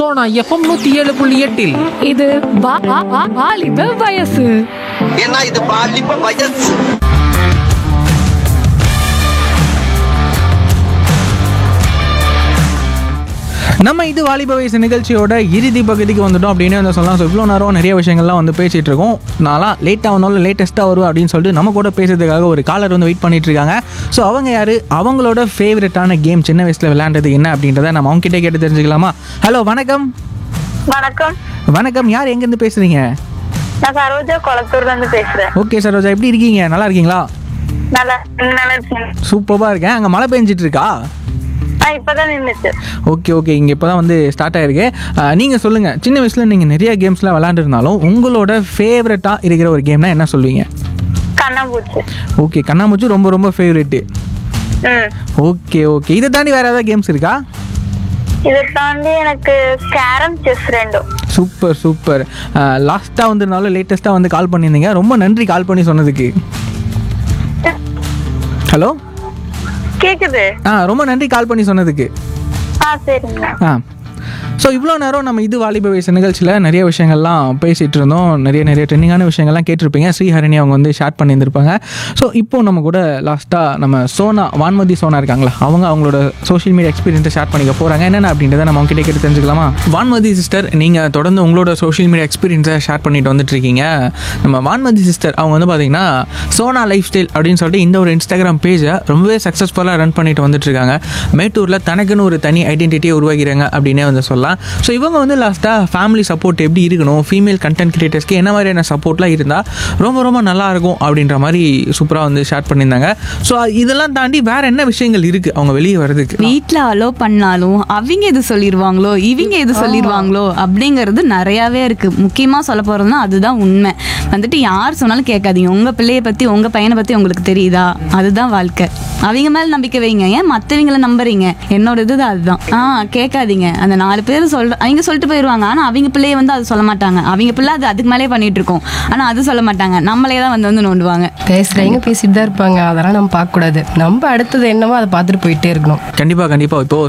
Sona FM நூத்தி ஏழு புள்ளி எட்டில் இது வா- வா- வா- வாலிப வயசு ஏன்னா இது பாலிப்ப வயசு நம்ம இது வாலிப வயசு நிகழ்ச்சியோட இறுதி பகுதிக்கு வந்துட்டோம் அப்படின்னு வந்து சொல்லலாம் ஸோ இவ்வளோ நேரம் நிறைய விஷயங்கள்லாம் வந்து பேசிகிட்டு இருக்கோம் நான்லாம் லேட்டாக வந்தாலும் லேட்டஸ்ட்டாக வரும் அப்படின்னு சொல்லிட்டு நம்ம கூட பேசுறதுக்காக ஒரு காலர் வந்து வெயிட் பண்ணிட்டு இருக்காங்க ஸோ அவங்க யார் அவங்களோட ஃபேவரட்டான கேம் சின்ன வயசில் விளையாண்டது என்ன அப்படின்றத நம்ம அவங்க கிட்டே கேட்டு தெரிஞ்சுக்கலாமா ஹலோ வணக்கம் வணக்கம் வணக்கம் யார் எங்கேருந்து பேசுகிறீங்க நான் சரோஜா கொளத்தூர்ல இருந்து பேசுறேன் ஓகே சரோஜா எப்படி இருக்கீங்க நல்லா இருக்கீங்களா நல்லா நல்லா இருக்கேன் சூப்பராக இருக்கேன் அங்கே மழை பெஞ்சிட்டு இருக்கா ஆ இப்பதான் நின்னுச்சு ஓகே ஓகே இங்கே இப்போ தான் வந்து ஸ்டார்ட் ஆயிருக்கு நீங்கள் சொல்லுங்கள் சின்ன வயசில் நீங்கள் நிறைய கேம்ஸ்லாம் விளாண்டுருந்தாலும் உங்களோட ஃபேவரட்டாக இருக்கிற ஒரு கேம்னா என்ன சொல்லுவீங்க கண்ணாம்பூச்சி ஓகே கண்ணாமூச்சி ரொம்ப ரொம்ப ஃபேவரெட்டு ம் ஓகே ஓகே இதை தாண்டி வேறு ஏதாவது கேம்ஸ் இருக்கா இதை தாண்டி எனக்கு கேரம் செஸ் ரெண்டும் சூப்பர் சூப்பர் லாஸ்ட்டாக வந்திருந்தாலும் லேட்டஸ்ட்டாக வந்து கால் பண்ணியிருந்தீங்க ரொம்ப நன்றி கால் பண்ணி சொன்னதுக்கு ஹலோ கேக்குது ஆ ரொம்ப நன்றி கால் பண்ணி சொன்னதுக்கு ஆ சரிங்க ஆ ஸோ இவ்வளோ நேரம் நம்ம இது வாலிப வயசு நிகழ்ச்சியில் நிறைய விஷயங்கள்லாம் பேசிகிட்டு இருந்தோம் நிறைய நிறைய ட்ரெண்டிங்கான விஷயங்கள்லாம் கேட்டிருப்பீங்க ஸ்ரீஹரணி அவங்க வந்து ஷேர் பண்ணியிருந்திருப்பாங்க ஸோ இப்போ நம்ம கூட லாஸ்ட்டாக நம்ம சோனா வான்மதி சோனா இருக்காங்களா அவங்க அவங்களோட சோஷியல் மீடியா எக்ஸ்பீரியன்ஸை ஷேர் பண்ணிக்க போகிறாங்க என்னென்ன அப்படின்றத நம்ம அவங்க கிட்டே கேட்டு தெரிஞ்சுக்கலாமா வான்மதி சிஸ்டர் நீங்கள் தொடர்ந்து உங்களோட சோஷியல் மீடியா எக்ஸ்பீரியன்ஸை ஷேர் பண்ணிட்டு வந்துட்டு இருக்கீங்க நம்ம வான்மதி சிஸ்டர் அவங்க வந்து பார்த்தீங்கன்னா சோனா லைஃப் ஸ்டைல் அப்படின்னு சொல்லிட்டு இந்த ஒரு இன்ஸ்டாகிராம் பேஜை ரொம்பவே சக்ஸஸ்ஃபுல்லாக ரன் பண்ணிட்டு வந்துட்டு இருக்காங்க மேட்டூரில் தனக்குன்னு ஒரு தனி ஐடென்டிட்டியை உருவாக்கிறாங்க அப்படின்னே வந்து சொல்லலாம் ஸோ இவங்க வந்து லாஸ்ட்டாக ஃபேமிலி சப்போர்ட் எப்படி இருக்கணும் ஃபீமேல் கண்டென்ட் கிரியேட்டர்ஸ்க்கு என்ன மாதிரியான சப்போர்ட்லாம் இருந்தால் ரொம்ப ரொம்ப நல்லா இருக்கும் அப்படின்ற மாதிரி சூப்பராக வந்து ஷேர் பண்ணியிருந்தாங்க ஸோ இதெல்லாம் தாண்டி வேற என்ன விஷயங்கள் இருக்குது அவங்க வெளியே வர்றதுக்கு வீட்ல அலோ பண்ணாலும் அவங்க எது சொல்லிடுவாங்களோ இவங்க எது சொல்லிடுவாங்களோ அப்படிங்கிறது நிறையாவே இருக்கு முக்கியமா சொல்ல போறதுன்னா அதுதான் உண்மை வந்துட்டு யார் சொன்னாலும் கேட்காதீங்க உங்க பிள்ளைய பத்தி உங்க பையனை பத்தி உங்களுக்கு தெரியுதா அதுதான் வாழ்க்கை அவங்க மேல நம்பிக்கை வைங்க ஏன் மத்தவங்கள நம்புறீங்க என்னோட இது அதுதான் ஆ கேட்காதீங்க அந்த நாலு பேர் சொல்ற அவங்க சொல்லிட்டு போயிடுவாங்க ஆனா அவங்க பிள்ளைய வந்து அது சொல்ல மாட்டாங்க அவங்க பிள்ளை அது அதுக்கு மேலே பண்ணிட்டு இருக்கோம் ஆனா அது சொல்ல மாட்டாங்க நம்மளே தான் வந்து வந்து நோண்டுவாங்க பேசுறவங்க பேசிட்டு தான் இருப்பாங்க அதெல்லாம் நம்ம பார்க்க கூடாது நம்ம அடுத்தது என்னவோ அதை பார்த்துட்டு போயிட்டே இருக்கணும் கண்டிப்பாக கண்டிப்பாக இப்போ